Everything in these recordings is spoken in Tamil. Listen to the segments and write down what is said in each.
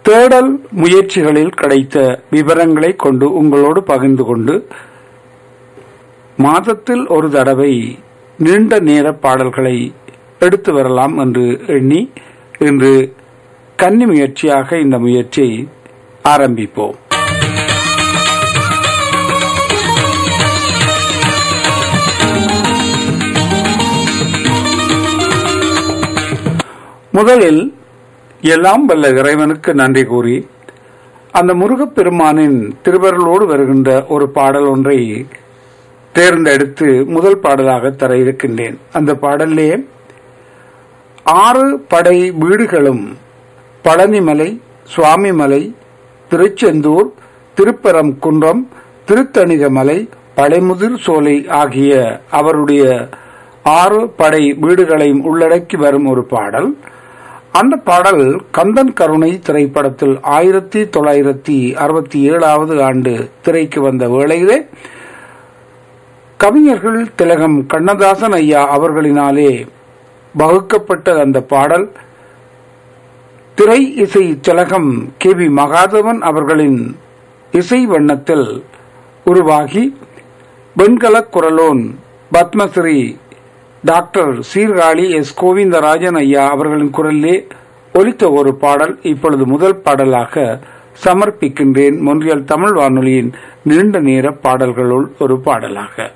தேடல் முயற்சிகளில் கிடைத்த விவரங்களை கொண்டு உங்களோடு பகிர்ந்து கொண்டு மாதத்தில் ஒரு தடவை நீண்ட நேர பாடல்களை எடுத்து வரலாம் என்று எண்ணி இன்று கன்னி முயற்சியாக இந்த முயற்சியை ஆரம்பிப்போம் முதலில் எல்லாம் வல்ல இறைவனுக்கு நன்றி கூறி அந்த முருகப்பெருமானின் திருவருளோடு வருகின்ற ஒரு பாடல் ஒன்றை தேர்ந்தெடுத்து முதல் பாடலாக தர இருக்கின்றேன் அந்த பாடலே ஆறு படை வீடுகளும் பழனிமலை சுவாமிமலை திருச்செந்தூர் திருப்பரம் குன்றம் திருத்தணிகமலை பழைமுதிர் சோலை ஆகிய அவருடைய ஆறு படை வீடுகளையும் உள்ளடக்கி வரும் ஒரு பாடல் அந்த பாடல் கந்தன் கருணை திரைப்படத்தில் ஆயிரத்தி தொள்ளாயிரத்தி அறுபத்தி ஏழாவது ஆண்டு திரைக்கு வந்த வேளையிலே கவிஞர்கள் திலகம் கண்ணதாசன் ஐயா அவர்களினாலே வகுக்கப்பட்ட அந்த பாடல் திரை இசை திலகம் கே வி மகாதவன் அவர்களின் இசை வண்ணத்தில் உருவாகி வெண்கலக் குரலோன் பத்மஸ்ரீ டாக்டர் சீர்காழி எஸ் கோவிந்தராஜன் ஐயா அவர்களின் குரலிலே ஒலித்த ஒரு பாடல் இப்பொழுது முதல் பாடலாக சமர்ப்பிக்கின்றேன் மொன்றியல் தமிழ் வானொலியின் நீண்ட நேர பாடல்களுள் ஒரு பாடலாக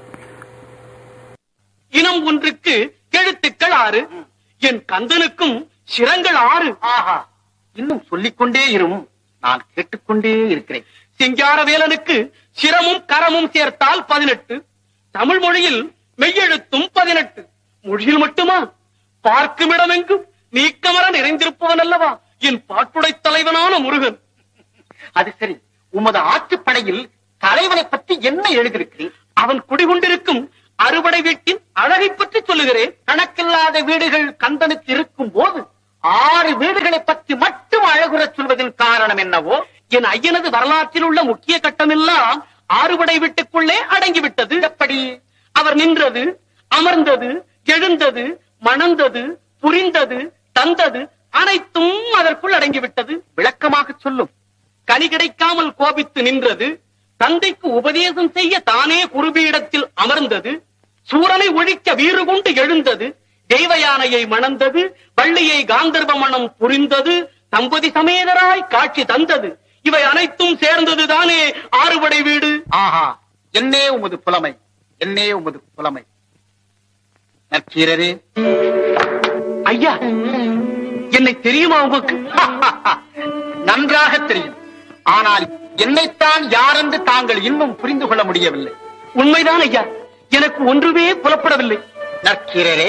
இனம் ஒன்றுக்கு எழுத்துக்கள் ஆறு என் கந்தனுக்கும் சிரங்கள் ஆறு ஆஹா இன்னும் சொல்லிக்கொண்டே இரும் நான் கேட்டுக்கொண்டே இருக்கிறேன் சிங்காரவேலனுக்கு சிரமும் கரமும் சேர்த்தால் பதினெட்டு தமிழ் மொழியில் மெய்யெழுத்தும் பதினெட்டு மொழியில் மட்டுமா பார்க்கும் இடமெங்கும் நீக்கமர நிறைந்திருப்பவன் அல்லவா என் பாட்டுடை தலைவனான முருகன் அது சரி உமது ஆற்றுப்படையில் தலைவனை பற்றி என்ன எழுதியிருக்கிறேன் அவன் குடிகொண்டிருக்கும் அறுபடை வீட்டின் அழகை பற்றி சொல்லுகிறேன் கணக்கில்லாத வீடுகள் கந்தனுக்கு இருக்கும் போது ஆறு வீடுகளை பற்றி மட்டும் அழகுறச் சொல்வதின் காரணம் என்னவோ என் ஐயனது வரலாற்றில் உள்ள முக்கிய கட்டமெல்லாம் ஆறுபடை வீட்டுக்குள்ளே அடங்கிவிட்டது எப்படி அவர் நின்றது அமர்ந்தது எழுந்தது மணந்தது புரிந்தது தந்தது அனைத்தும் அதற்குள் அடங்கிவிட்டது விளக்கமாக சொல்லும் கனி கிடைக்காமல் கோபித்து நின்றது தந்தைக்கு உபதேசம் செய்ய தானே குருபீடத்தில் அமர்ந்தது சூரனை ஒழிக்க வீறு கொண்டு எழுந்தது தெய்வ யானையை மணந்தது வள்ளியை காந்தர்வ மணம் புரிந்தது தம்பதி சமேதராய் காட்சி தந்தது இவை அனைத்தும் சேர்ந்தது தானே ஆறுபடை வீடு ஆஹா என்னே உமது புலமை என்னே உமது புலமை நற்கீரரே ஐயா என்னை தெரியுமா உங்களுக்கு நன்றாக தெரியும் ஆனால் என்னைத்தான் யாரென்று தாங்கள் இன்னும் புரிந்து கொள்ள முடியவில்லை உண்மைதான் ஐயா எனக்கு ஒன்றுமே புலப்படவில்லை நற்கீரரே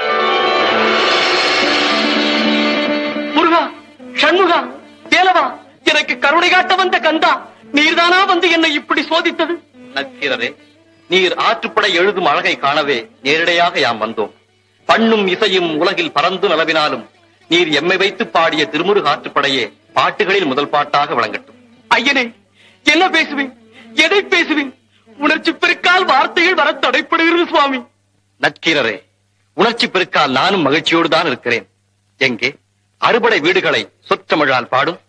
முருகா சண்முகா தேலவா எனக்கு கருணை காட்ட வந்த கந்தா நீர்தானா வந்து என்னை இப்படி சோதித்தது நற்கிறதே நீர் ஆற்றுப்படை எழுதும் அழகை காணவே நேரடியாக யாம் வந்தோம் பண்ணும் இசையும் உலகில் பறந்து நிலவினாலும் நீர் எம்மை வைத்து பாடிய திருமுருக ஆற்றுப்படையே பாட்டுகளில் முதல் பாட்டாக விளங்கட்டும் ஐயனே என்ன பேசுவேன் எதை பேசுவேன் உணர்ச்சி பெருக்கால் வார்த்தைகள் வர தடைப்படுகிறது சுவாமி நற்கீரரே உணர்ச்சி பெருக்கால் நானும் மகிழ்ச்சியோடு தான் இருக்கிறேன் எங்கே அறுபடை வீடுகளை சொற்றமிழால் பாடும்